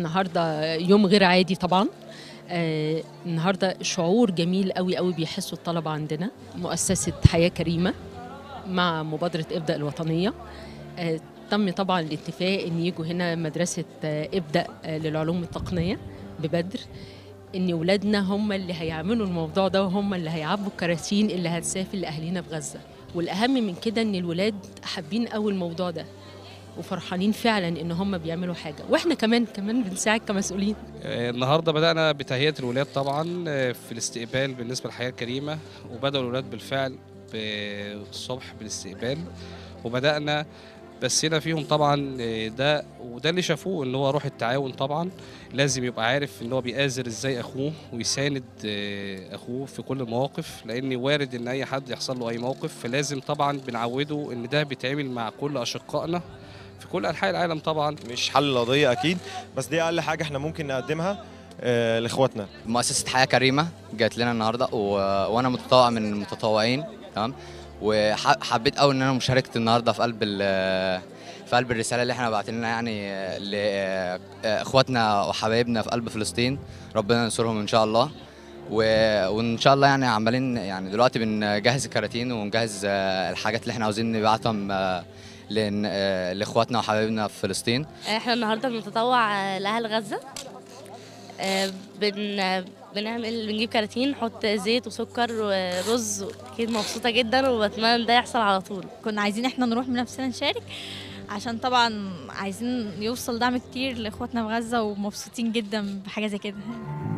النهارده يوم غير عادي طبعا آه، النهارده شعور جميل قوي قوي بيحسوا الطلبه عندنا مؤسسه حياه كريمه مع مبادره ابدا الوطنيه آه، تم طبعا الاتفاق ان يجوا هنا مدرسه آه، ابدا آه، للعلوم التقنيه ببدر ان ولادنا هم اللي هيعملوا الموضوع ده وهم اللي هيعبوا الكراتين اللي هتسافر لاهالينا في غزه والاهم من كده ان الولاد حابين قوي الموضوع ده وفرحانين فعلا ان هم بيعملوا حاجه واحنا كمان كمان بنساعد كمسؤولين آه، النهارده بدأنا بتهيئة الولاد طبعا آه، في الاستقبال بالنسبة للحياة الكريمة وبدأوا الولاد بالفعل بالصبح بالاستقبال وبدأنا بسينا فيهم طبعا آه، ده وده اللي شافوه ان هو روح التعاون طبعا لازم يبقى عارف ان هو بيآزر ازاي اخوه ويساند آه، اخوه في كل المواقف لان وارد ان اي حد يحصل له اي موقف فلازم طبعا بنعوده ان ده بيتعمل مع كل اشقائنا في كل انحاء العالم طبعا مش حل القضيه اكيد بس دي اقل حاجه احنا ممكن نقدمها آه، لاخواتنا مؤسسة حياة كريمة جات لنا النهاردة و... وأنا متطوع من المتطوعين تمام وحبيت قوي إن أنا مشاركة النهاردة في قلب ال... في قلب الرسالة اللي احنا بعتين لنا يعني لإخواتنا وحبايبنا في قلب فلسطين ربنا ينصرهم إن شاء الله و... وإن شاء الله يعني عمالين يعني دلوقتي بنجهز الكراتين ونجهز آه، الحاجات اللي احنا عاوزين نبعتهم آه، لن- آه، لإخواتنا وحبايبنا في فلسطين احنا النهارده بنتطوع آه، لاهل غزه آه، بن آه، بنعمل بنجيب كراتين نحط زيت وسكر ورز اكيد مبسوطه جدا وبتمنى إن ده يحصل على طول كنا عايزين احنا نروح بنفسنا نشارك عشان طبعا عايزين يوصل دعم كتير لاخواتنا في غزه ومبسوطين جدا بحاجه زي كده